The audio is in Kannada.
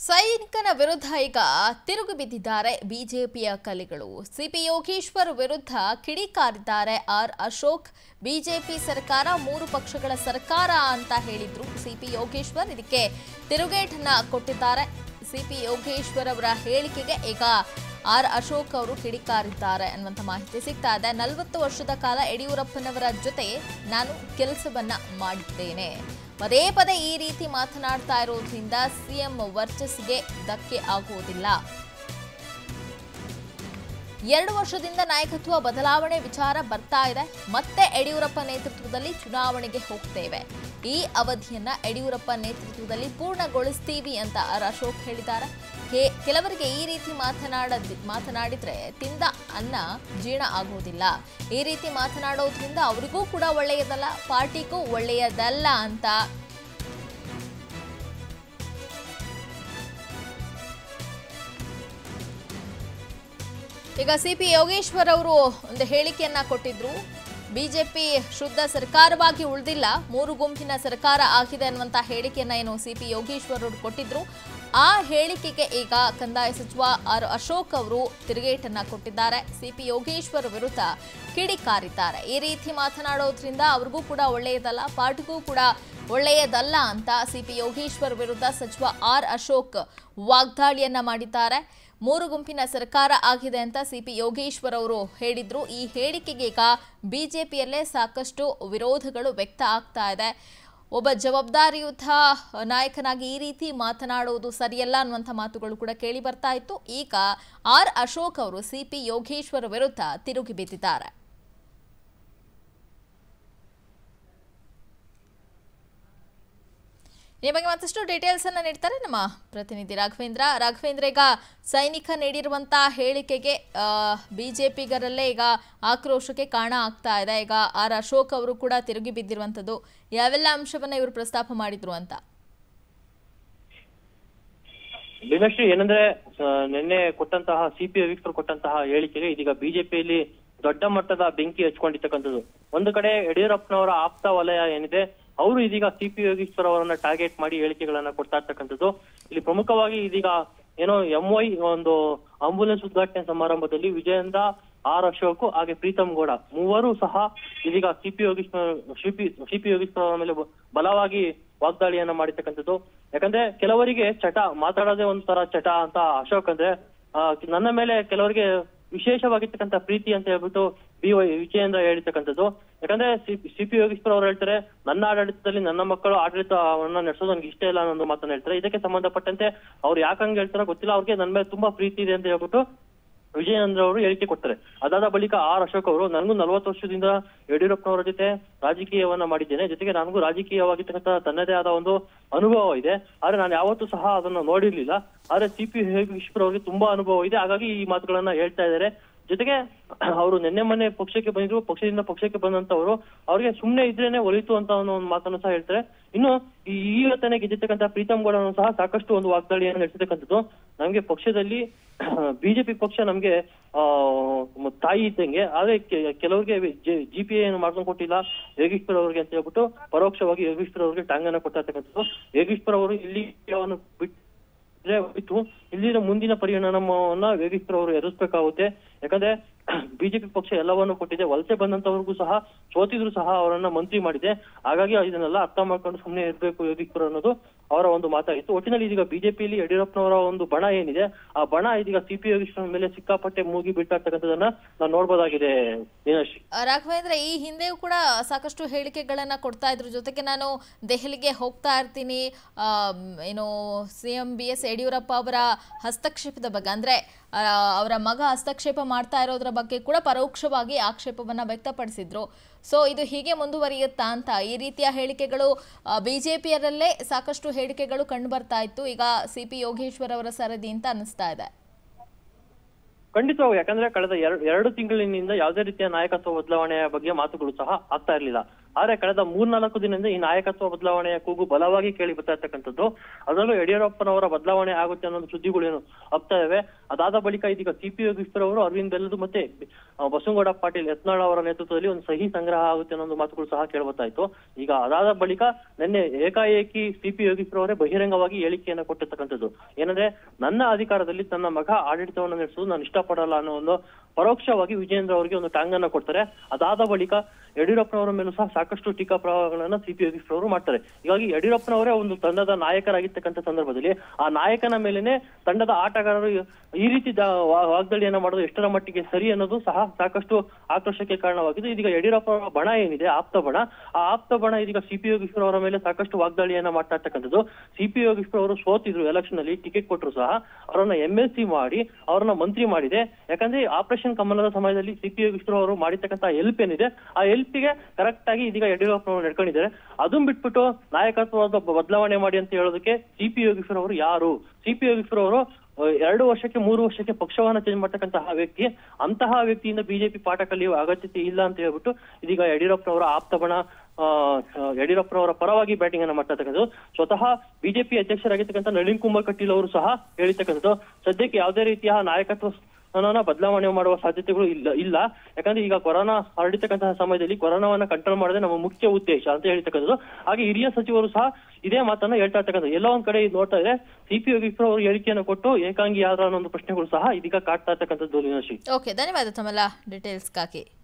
ಸೈನಿಕನ ವಿರುದ್ಧ ಈಗ ತಿರುಗಿ ಬಿದ್ದಿದ್ದಾರೆ ಬಿಜೆಪಿಯ ಕಲಿಗಳು ಸಿಪಿ ಯೋಗೇಶ್ವರ್ ವಿರುದ್ಧ ಕಿಡಿಕಾರಿದ್ದಾರೆ ಆರ್ ಅಶೋಕ್ ಬಿಜೆಪಿ ಸರ್ಕಾರ ಮೂರು ಪಕ್ಷಗಳ ಸರ್ಕಾರ ಅಂತ ಹೇಳಿದ್ರು ಸಿಪಿ ಯೋಗೇಶ್ವರ್ ಇದಕ್ಕೆ ತಿರುಗೇಟನ್ನ ಕೊಟ್ಟಿದ್ದಾರೆ ಸಿಪಿ ಯೋಗೇಶ್ವರ್ ಅವರ ಹೇಳಿಕೆಗೆ ಈಗ ಆರ್ ಅಶೋಕ್ ಅವರು ಕಿಡಿಕಾರಿದ್ದಾರೆ ಅನ್ನುವಂಥ ಮಾಹಿತಿ ಸಿಗ್ತಾ ಇದೆ ನಲವತ್ತು ವರ್ಷದ ಕಾಲ ಯಡಿಯೂರಪ್ಪನವರ ಜೊತೆ ನಾನು ಕೆಲಸವನ್ನ ಮಾಡಿದ್ದೇನೆ ಪದೇ ಪದೇ ಈ ರೀತಿ ಮಾತನಾಡ್ತಾ ಇರೋದ್ರಿಂದ ಸಿಎಂ ವರ್ಚಸ್ಗೆ ಧಕ್ಕೆ ಆಗುವುದಿಲ್ಲ ಎರಡು ವರ್ಷದಿಂದ ನಾಯಕತ್ವ ಬದಲಾವಣೆ ವಿಚಾರ ಬರ್ತಾ ಇದೆ ಮತ್ತೆ ಯಡಿಯೂರಪ್ಪ ನೇತೃತ್ವದಲ್ಲಿ ಚುನಾವಣೆಗೆ ಹೋಗ್ತೇವೆ ಈ ಅವಧಿಯನ್ನ ಯಡಿಯೂರಪ್ಪ ನೇತೃತ್ವದಲ್ಲಿ ಪೂರ್ಣಗೊಳಿಸ್ತೀವಿ ಅಂತ ಆರ್ ಅಶೋಕ್ ಹೇಳಿದ್ದಾರೆ ಕೆ- ಕೆಲವರಿಗೆ ಈ ರೀತಿ ಮಾತನಾಡ ಮಾತನಾಡಿದ್ರೆ ತಿಂದ ಅನ್ನ ಜೀರ್ಣ ಆಗುವುದಿಲ್ಲ ಈ ರೀತಿ ಮಾತನಾಡೋದ್ರಿಂದ ಅವರಿಗೂ ಕೂಡ ಒಳ್ಳೆಯದಲ್ಲ ಪಾರ್ಟಿಗೂ ಒಳ್ಳೆಯದಲ್ಲ ಅಂತ ಈಗ ಸಿಪಿ ಯೋಗೇಶ್ವರ್ ಅವರು ಒಂದು ಹೇಳಿಕೆಯನ್ನ ಕೊಟ್ಟಿದ್ರು ಬಿಜೆಪಿ ಶುದ್ಧ ಸರ್ಕಾರವಾಗಿ ಉಳಿದಿಲ್ಲ ಮೂರು ಗುಂಪಿನ ಸರ್ಕಾರ ಆಗಿದೆ ಅನ್ನುವಂತ ಹೇಳಿಕೆಯನ್ನ ಏನು ಸಿಪಿ ಯೋಗೇಶ್ವರ್ ಅವರು ಕೊಟ್ಟಿದ್ರು ಆ ಹೇಳಿಕೆಗೆ ಈಗ ಕಂದಾಯ ಸಚಿವ ಆರ್ ಅಶೋಕ್ ಅವರು ತಿರುಗೇಟನ್ನ ಕೊಟ್ಟಿದ್ದಾರೆ ಸಿಪಿ ಯೋಗೇಶ್ವರ್ ವಿರುದ್ಧ ಕಿಡಿಕಾರಿದ್ದಾರೆ ಈ ರೀತಿ ಮಾತನಾಡೋದ್ರಿಂದ ಅವ್ರಿಗೂ ಕೂಡ ಒಳ್ಳೆಯದಲ್ಲ ಪಾರ್ಟಿಗೂ ಕೂಡ ಒಳ್ಳೆಯದಲ್ಲ ಅಂತ ಸಿಪಿ ಯೋಗೇಶ್ವರ್ ವಿರುದ್ಧ ಸಚಿವ ಆರ್ ಅಶೋಕ್ ವಾಗ್ದಾಳಿಯನ್ನ ಮಾಡಿದ್ದಾರೆ ಮೂರು ಗುಂಪಿನ ಸರ್ಕಾರ ಆಗಿದೆ ಅಂತ ಸಿಪಿ ಯೋಗೇಶ್ವರ್ ಅವರು ಹೇಳಿದ್ರು ಈ ಹೇಳಿಕೆಗೆ ಈಗ ಬಿಜೆಪಿಯಲ್ಲೇ ಸಾಕಷ್ಟು ವಿರೋಧಗಳು ವ್ಯಕ್ತ ಆಗ್ತಾ ಇದೆ ಒಬ್ಬ ಜವಾಬ್ದಾರಿಯುತ ನಾಯಕನಾಗಿ ಈ ರೀತಿ ಮಾತನಾಡುವುದು ಸರಿಯಲ್ಲ ಅನ್ನುವಂಥ ಮಾತುಗಳು ಕೂಡ ಕೇಳಿ ಬರ್ತಾ ಇತ್ತು ಈಗ ಆರ್ ಅಶೋಕ್ ಅವರು ಸಿಪಿ ಯೋಗೇಶ್ವರ್ ವಿರುದ್ಧ ತಿರುಗಿ ಬಿದ್ದಿದ್ದಾರೆ ಈ ಬಗ್ಗೆ ಮತ್ತಷ್ಟು ಡೀಟೇಲ್ಸ್ ಅನ್ನ ನೀಡ್ತಾರೆ ನಮ್ಮ ಪ್ರತಿನಿಧಿ ರಾಘವೇಂದ್ರ ರಾಘವೇಂದ್ರ ಈಗ ಸೈನಿಕ ನೀಡಿರುವಂತಹ ಹೇಳಿಕೆಗೆ ಬಿಜೆಪಿಗರಲ್ಲೇ ಈಗ ಆಕ್ರೋಶಕ್ಕೆ ಕಾರಣ ಆಗ್ತಾ ಇದೆ ಈಗ ಆರ್ ಅಶೋಕ್ ಅವರು ಕೂಡ ತಿರುಗಿ ಬಿದ್ದಿರುವಂತದ್ದು ಯಾವೆಲ್ಲ ಅಂಶವನ್ನ ಇವರು ಪ್ರಸ್ತಾಪ ಮಾಡಿದ್ರು ಅಂತ ದಿನಶ್ರೀ ಏನಂದ್ರೆ ಆ, ನಿನ್ನೆ ಕೊಟ್ಟಂತಹ ಸಿಪಿ ವೀಕ್ಷಕರು ಕೊಟ್ಟಂತಹ ಹೇಳಿಕೆಗೆ ಇದೀಗ ಬಿಜೆಪಿಯಲ್ಲಿ ದೊಡ್ಡ ಮಟ್ಟದ ಬೆಂಕಿ ಹಚ್ಕೊಂಡಿರ್ತಕ್ಕಂಥದ್ದು ಒಂದು ಕಡೆ ಯಡಿಯೂರಪ್ಪನವರ ಆಪ್ತ ವಲಯ ಏನಿದೆ ಅವರು ಇದೀಗ ಸಿಪಿ ಯೋಗೀಶ್ವರ್ ಅವರನ್ನ ಟಾರ್ಗೆಟ್ ಮಾಡಿ ಹೇಳಿಕೆಗಳನ್ನ ಕೊಡ್ತಾ ಇರ್ತಕ್ಕಂಥದ್ದು ಇಲ್ಲಿ ಪ್ರಮುಖವಾಗಿ ಇದೀಗ ಏನೋ ಎಂ ವೈ ಒಂದು ಆಂಬುಲೆನ್ಸ್ ಉದ್ಘಾಟನೆ ಸಮಾರಂಭದಲ್ಲಿ ವಿಜಯೇಂದ್ರ ಆರ್ ಅಶೋಕ್ ಹಾಗೆ ಪ್ರೀತಮ್ ಗೌಡ ಮೂವರು ಸಹ ಇದೀಗ CP Yogeshwar CP CP Yogeshwar ಅವರ ಮೇಲೆ ಬ- ಬಲವಾಗಿ ವಾಗ್ದಾಳಿಯನ್ನ ಮಾಡಿರ್ತಕ್ಕಂಥದ್ದು ಯಾಕಂದ್ರೆ ಕೆಲವರಿಗೆ ಚಟ ಮಾತಾಡೋದೇ ಒಂಥರ ಚಟ ಅಂತ ಅಶೋಕ್ ಅಂದ್ರೆ ಆ, ನನ್ನ ಮೇಲೆ ಕೆಲವರಿಗೆ ವಿಶೇಷವಾಗಿರ್ತಕ್ಕಂಥ ಪ್ರೀತಿ ಅಂತ ಹೇಳ್ಬಿಟ್ಟು ಬಿ ವೈ ವಿಜಯೇಂದ್ರ ಹೇಳಿರ್ತಕ್ಕಂಥದ್ದು ಯಾಕಂದ್ರೆ ಸಿ ಪಿ ಯೋಗೇಶ್ವರ್ ಅವರು ಹೇಳ್ತಾರೆ ನನ್ನ ಆಡಳಿತದಲ್ಲಿ ನನ್ನ ಮಕ್ಕಳು ಆಡಳಿತವನ್ನ ನಡೆಸೋದು ನನಗೆ ಇಷ್ಟ ಇಲ್ಲ ಅನ್ನೋ ಒಂದು ಮಾತನ್ನ ಹೇಳ್ತಾರೆ ಇದಕ್ಕೆ ಸಂಬಂಧಪಟ್ಟಂತೆ ಅವ್ರು ಯಾಕಂಗ್ ಹೇಳ್ತಾರೋ ಗೊತ್ತಿಲ್ಲ ಅವ್ರಿಗೆ ನನ್ನ ಮೇಲೆ ತುಂಬಾ ಪ್ರೀತಿ ಇದೆ ಅಂತ ಹೇಳ್ಬಿಟ್ಟು ವಿಜಯೇಂದ್ರ ಅವರು ಹೇಳಿಕೆ ಕೊಡ್ತಾರೆ ಅದಾದ ಬಳಿಕ ಆರ್ ಅಶೋಕ್ ಅವರು ನನಗೂ ನಲವತ್ತು ವರ್ಷದಿಂದ ಯಡಿಯೂರಪ್ಪನವರ ಜೊತೆ ರಾಜಕೀಯವನ್ನ ಮಾಡಿದ್ದೇನೆ ಜೊತೆಗೆ ನನಗೂ ರಾಜಕೀಯವಾಗಿರ್ತಕ್ಕಂಥ ತನ್ನದೇ ಆದ ಒಂದು ಅನುಭವ ಇದೆ ಆದ್ರೆ ನಾನು ಯಾವತ್ತೂ ಸಹ ಅದನ್ನ ನೋಡಿರ್ಲಿಲ್ಲ ಆದ್ರೆ ಸಿ ಪಿ ಈಶ್ವರ್ ಅವರಿಗೆ ತುಂಬಾ ಅನುಭವ ಇದೆ ಹಾಗಾಗಿ ಈ ಮಾತುಗಳನ್ನ ಹೇಳ್ತಾ ಇದ್ದಾರೆ ಜೊತೆಗೆ ಅವರು ನಿನ್ನೆ ಮೊನ್ನೆ ಪಕ್ಷಕ್ಕೆ ಬಂದಿದ್ರು ಪಕ್ಷದಿಂದ ಪಕ್ಷಕ್ಕೆ ಬಂದಂತವರು ಅವ್ರಿಗೆ ಸುಮ್ನೆ ಇದ್ರೇನೆ ಒಲಿತು ಅಂತ ಅನ್ನೋ ಒಂದು ಮಾತನ್ನು ಸಹ ಹೇಳ್ತಾರೆ ಇನ್ನು ಈ ಇವತ್ತನೇ ಗೆದ್ದಿರ್ತಕ್ಕಂಥ ಪ್ರೀತಮ್ ಗೌಡನು ಸಹ ಸಾಕಷ್ಟು ಒಂದು ವಾಗ್ದಾಳಿಯನ್ನು ನಡೆಸಿರ್ತಕ್ಕಂಥದ್ದು ನಮ್ಗೆ ಪಕ್ಷದಲ್ಲಿ ಬಿಜೆಪಿ ಪಕ್ಷ ನಮ್ಗೆ ಆ ಮ- ತಾಯಿ ಇದ್ದಂಗೆ ಆದ್ರೆ ಕೆ- ಕೆಲವ್ರಿಗೆ ಜಿ ಪಿ ಏನು ಮಾಡ್ಕೊಂಡು ಕೊಟ್ಟಿಲ್ಲ ಯೋಗೀಶ್ವರ್ ಅವ್ರಿಗೆ ಅಂತ ಹೇಳ್ಬಿಟ್ಟು ಪರೋಕ್ಷವಾಗಿ ಯೋಗೀಶ್ವರ್ ಅವ್ರಿಗೆ ಟಾಂಗನ್ನ ಕೊಟ್ಟಿರ್ತಕ್ಕಂಥದ್ದು ಯೋಗೀಶ್ವರ್ ಅವರು ಇಲ್ಲಿ ಬಿಟ್ರೆ ಹೋಯ್ತು ಇಲ್ಲಿನ ಮುಂದಿನ ಪರಿಣಾಮವನ್ನ ಯೋಗೀಶ್ವರ್ ಅವರು ಎದುರಿಸಬೇಕಾಗುತ್ತೆ ಯಾಕಂದ್ರೆ ಬಿಜೆಪಿ ಪಕ್ಷ ಎಲ್ಲವನ್ನು ಕೊಟ್ಟಿದೆ ವಲಸೆ ಬಂದಂತವ್ರಿಗೂ ಸಹ ಸೋತಿದ್ರು ಸಹ ಅವರನ್ನ ಮಂತ್ರಿ ಮಾಡಿದೆ ಹಾಗಾಗಿ ಇದನ್ನೆಲ್ಲ ಅರ್ಥ ಮಾಡ್ಕೊಂಡು ಸುಮ್ಮನೆ ಇರ್ಬೇಕು ಯೋಗೀಶ್ವರ್ ಅನ್ನೋದು ಅವರ ಒಂದು ಮಾತಾಗಿತ್ತು ಒಟ್ಟಿನಲ್ಲಿ ಇದೀಗ ಬಿಜೆಪಿಯಲ್ಲಿ ಯಡಿಯೂರಪ್ಪನವರ ಒಂದು ಬಣ ಏನಿದೆ ಆ ಬಣ ಇದೀಗ ಸಿ ಪಿ ಯೋಗೀಶ್ವರ ಮೇಲೆ ಸಿಕ್ಕಾಪಟ್ಟೆ ಮೂಗಿ ಬಿಡ್ತಾ ಇರ್ತಕ್ಕಂಥದ್ದನ್ನ ನಾವು ನೋಡ್ಬೋದಾಗಿದೆ ಮೀನಾಕ್ಷಿ ರಾಘವೇಂದ್ರ ಈ ಹಿಂದೆಯೂ ಕೂಡ ಸಾಕಷ್ಟು ಹೇಳಿಕೆಗಳನ್ನ ಕೊಡ್ತಾ ಇದ್ರು ಜೊತೆಗೆ ನಾನು ದೆಹಲಿಗೆ ಹೋಗ್ತಾ ಇರ್ತೀನಿ ಆಮ್, ಏನು C M B S Yediyurappa ಅವರ ಹಸ್ತಕ್ಷೇಪದ ಬಗ್ಗೆ ಅಂದ್ರೆ ಆ, ಅವರ ಮಗ ಹಸ್ತಕ್ಷೇಪ ಮಾಡ್ತಾ ಇರೋದ್ರ ಬಗ್ಗೆ ಕೂಡ ಪರೋಕ್ಷವಾಗಿ ಆಕ್ಷೇಪವನ್ನ ವ್ಯಕ್ತಪಡಿಸಿದ್ರು ಸೊ ಇದು ಹೀಗೆ ಮುಂದುವರಿಯುತ್ತಾ ಅಂತ ಈ ರೀತಿಯ ಹೇಳಿಕೆಗಳು ಬಿಜೆಪಿಯರಲ್ಲೇ ಸಾಕಷ್ಟು ಹೇಳಿಕೆಗಳು ಕಂಡು ಬರ್ತಾ ಇತ್ತು ಈಗ ಸಿ ಪಿ ಯೋಗೇಶ್ವರ್ ಅವರ ಸರದಿ ಅಂತ ಅನಿಸ್ತಾ ಇದೆ ಖಂಡಿತವಾಗಿ ಯಾಕಂದ್ರೆ ಕಳೆದ ಎರಡು ಎರಡು ತಿಂಗಳಿನಿಂದ ಯಾವುದೇ ರೀತಿಯ ನಾಯಕತ್ವ ಬದಲಾವಣೆಯ ಬಗ್ಗೆ ಮಾತುಗಳು ಸಹ ಆಗ್ತಾ ಇರಲಿಲ್ಲ ಆದ್ರೆ ಕಳೆದ ಮೂರ್ನಾಲ್ಕು ದಿನದಿಂದ ಈ ನಾಯಕತ್ವ ಬದಲಾವಣೆಯ ಕೂಗು ಬಲವಾಗಿ ಕೇಳಿ ಬರ್ತಾ ಇರ್ತಕ್ಕಂಥದ್ದು ಅದರಲ್ಲೂ ಯಡಿಯೂರಪ್ಪನವರ ಬದಲಾವಣೆ ಆಗುತ್ತೆ ಅನ್ನೋ ಸುದ್ದಿಗಳು ಏನು ಹಬ್ತಾ ಇವೆ ಅದಾದ ಬಳಿಕ ಇದೀಗ ಸಿಪಿ ಯೋಗೀಶ್ವರ್ ಅವರು ಅರವಿಂದ್ ಬೆಲ್ಲದು ಮತ್ತೆ ಆ, ಬಸವನಗೌಡ ಪಾಟೀಲ್ ಯತ್ನಾಳ್ ಅವರ ನೇತೃತ್ವದಲ್ಲಿ ಒಂದು ಸಹಿ ಸಂಗ್ರಹ ಆಗುತ್ತೆ ಅನ್ನೋ ಒಂದು ಮಾತುಗಳು ಸಹ ಕೇಳ್ಬರ್ತಾ ಇತ್ತು ಈಗ ಅದಾದ ಬಳಿಕ ನಿನ್ನೆ ಏಕಾಏಕಿ ಸಿಪಿ ಯೋಗೀಶ್ವರ್ ಅವರೇ ಬಹಿರಂಗವಾಗಿ ಹೇಳಿಕೆಯನ್ನ ಕೊಟ್ಟಿರ್ತಕ್ಕಂಥದ್ದು ಏನಂದ್ರೆ ನನ್ನ ಅಧಿಕಾರದಲ್ಲಿ ತನ್ನ ಮಗ ಆಡಳಿತವನ್ನು ನಡೆಸುವುದು ನಾನು ಇಷ್ಟಪಡಲ್ಲ ಅನ್ನೋ ಒಂದು ಪರೋಕ್ಷವಾಗಿ ವಿಜೇಂದ್ರ ಅವರಿಗೆ ಒಂದು ಟಾಂಗ್ ಅನ್ನ ಕೊಡ್ತಾರೆ ಅದಾದ ಬಳಿಕ ಯಡಿಯೂರಪ್ಪನವರ ಮೇಲೂ ಸಹ ಸಾಕಷ್ಟು ಟೀಕಾ ಪ್ರಭಾವಗಳನ್ನ ಸಿಪಿ ಯೋಗೀಶ್ವರ್ ಅವರು ಮಾಡ್ತಾರೆ ಹೀಗಾಗಿ ಯಡಿಯೂರಪ್ಪನವರೇ ಒಂದು ತಂಡದ ನಾಯಕರಾಗಿರ್ತಕ್ಕಂಥ ಸಂದರ್ಭದಲ್ಲಿ ಆ ನಾಯಕನ ಮೇಲೆನೆ ತಂಡದ ಆಟಗಾರರು ಈ ರೀತಿ ದ- ವಾ- ವಾಗ್ದಾಳಿಯನ್ನ ಮಾಡೋದು ಎಷ್ಟರ ಮಟ್ಟಿಗೆ ಸರಿ ಅನ್ನೋದು ಸಹ ಸಾಕಷ್ಟು ಆಕ್ರೋಶಕ್ಕೆ ಕಾರಣವಾಗಿದ್ದು ಇದೀಗ ಯಡಿಯೂರಪ್ಪ ಅವರ ಬಣ ಏನಿದೆ ಆಪ್ತ ಬಣ ಆ ಆಪ್ತ ಬಣ ಇದೀಗ ಸಿಪಿ ಯೋಗೀಶ್ವರ್ ಅವರ ಮೇಲೆ ಸಾಕಷ್ಟು ವಾಗ್ದಾಳಿಯನ್ನ ಮಾಡ್ತಾ ಇರ್ತಕ್ಕಂಥದ್ದು ಸಿಪಿ ಯೋಗೀಶ್ವರ್ ಅವರು ಸೋತಿದ್ರು ಎಲೆಕ್ಷನ್ ಅಲ್ಲಿ ಟಿಕೆಟ್ ಕೊಟ್ಟರು ಸಹ ಅವರನ್ನ ಎಂ ಎಲ್ ಸಿ ಮಾಡಿ ಅವರನ್ನ ಮಂತ್ರಿ ಮಾಡಿದೆ ಯಾಕಂದ್ರೆ ಆಪರೇಷನ್ ಕಮಲದ ಸಮಯದಲ್ಲಿ ಸಿಪಿ ಯೋಗೀಶ್ವರ್ ಅವರು ಮಾಡಿರ್ತಕ್ಕಂಥ ಹೆಲ್ಪ್ ಏನಿದೆ ಆ ಹೆಲ್ಪ್ಗೆ ಕರೆಕ್ಟ್ ಆಗಿ ಇದೀಗ ಯಡಿಯೂರಪ್ಪ ಅವರು ನಡ್ಕೊಂಡಿದ್ದಾರೆ ಅದನ್ನ ಬಿಟ್ಬಿಟ್ಟು ನಾಯಕತ್ವದ ಬದಲಾವಣೆ ಮಾಡಿ ಅಂತ ಹೇಳೋದಕ್ಕೆ ಸಿಪಿ ಯೋಗೀಶ್ವರ್ ಅವರು ಯಾರು ಸಿಪಿ ಯೋಗೀಶ್ವರ್ ಅವರು ಆ, ಎರಡು ವರ್ಷಕ್ಕೆ ಮೂರು ವರ್ಷಕ್ಕೆ ಪಕ್ಷವನ್ನ ಚೇಂಜ್ ಮಾಡ್ತಕ್ಕಂತಹ ವ್ಯಕ್ತಿ ಅಂತಹ ವ್ಯಕ್ತಿಯಿಂದ ಬಿಜೆಪಿ ಪಾಠ ಕಲಿಯುವ ಅಗತ್ಯತೆ ಇಲ್ಲ ಅಂತ ಹೇಳ್ಬಿಟ್ಟು ಇದೀಗ ಯಡಿಯೂರಪ್ಪನವರ ಆಪ್ತ ಬಣ ಆ, ಆ, ಯಡಿಯೂರಪ್ಪನವರ ಪರವಾಗಿ ಬ್ಯಾಟಿಂಗ್ ಅನ್ನ ಮಾಡ್ತಾ ಇರ್ತಕ್ಕಂಥದ್ದು ಸ್ವತಃ ಬಿಜೆಪಿ ಅಧ್ಯಕ್ಷರಾಗಿರ್ತಕ್ಕಂಥ ನಳಿನ್ ಕುಮಾರ್ ಕಟೀಲ್ ಅವರು ಸಹ ಹೇಳಿರ್ತಕ್ಕಂಥದ್ದು ಸದ್ಯಕ್ಕೆ ಯಾವುದೇ ರೀತಿಯ ನಾಯಕತ್ವ ಸ್ಥಾನನ ಬದಲಾವಣೆ ಮಾಡುವ ಸಾಧ್ಯತೆಗಳು ಇಲ್ಲ ಇಲ್ಲ ಯಾಕಂದ್ರೆ ಈಗ ಕೊರೋನಾ ಹರಡಿತಕ್ಕಂತಹ ಸಮಯದಲ್ಲಿ ಕೊರೋನಾವನ್ನ ಕಂಟ್ರೋಲ್ ಮಾಡೋದೇ ನಮ್ಮ ಮುಖ್ಯ ಉದ್ದೇಶ ಅಂತ ಹೇಳ್ತಕ್ಕಂಥದ್ದು ಹಾಗೆ ಹಿರಿಯ ಸಚಿವರು ಸಹ ಇದೇ ಮಾತನ್ನ ಹೇಳ್ತಾ ಇರ್ತಕ್ಕಂಥದ್ದು ಎಲ್ಲ ಒಂದ್ ಕಡೆ ಇದು ನೋಡ್ತಾ ಇದ್ರೆ ಸಿಪಿ ಯೋಗೀಶ್ವರ್ ಅವರು ಹೇಳಿಕೆಯನ್ನು ಕೊಟ್ಟು ಏಕಾಂಗಿ ಯಾರ ಅನ್ನೋ ಒಂದು ಪ್ರಶ್ನೆಗಳು ಸಹ ಇದೀಗ ಕಾಡ್ತಾ ಇರ್ತಕ್ಕಂಥದ್ದು ಲೀನಾಶ್ರೀ ಓಕೆ ಧನ್ಯವಾದ ತಮ್ಮಲ್ಲ ಡೀಟೇಲ್ಸ್ಗಾಗಿ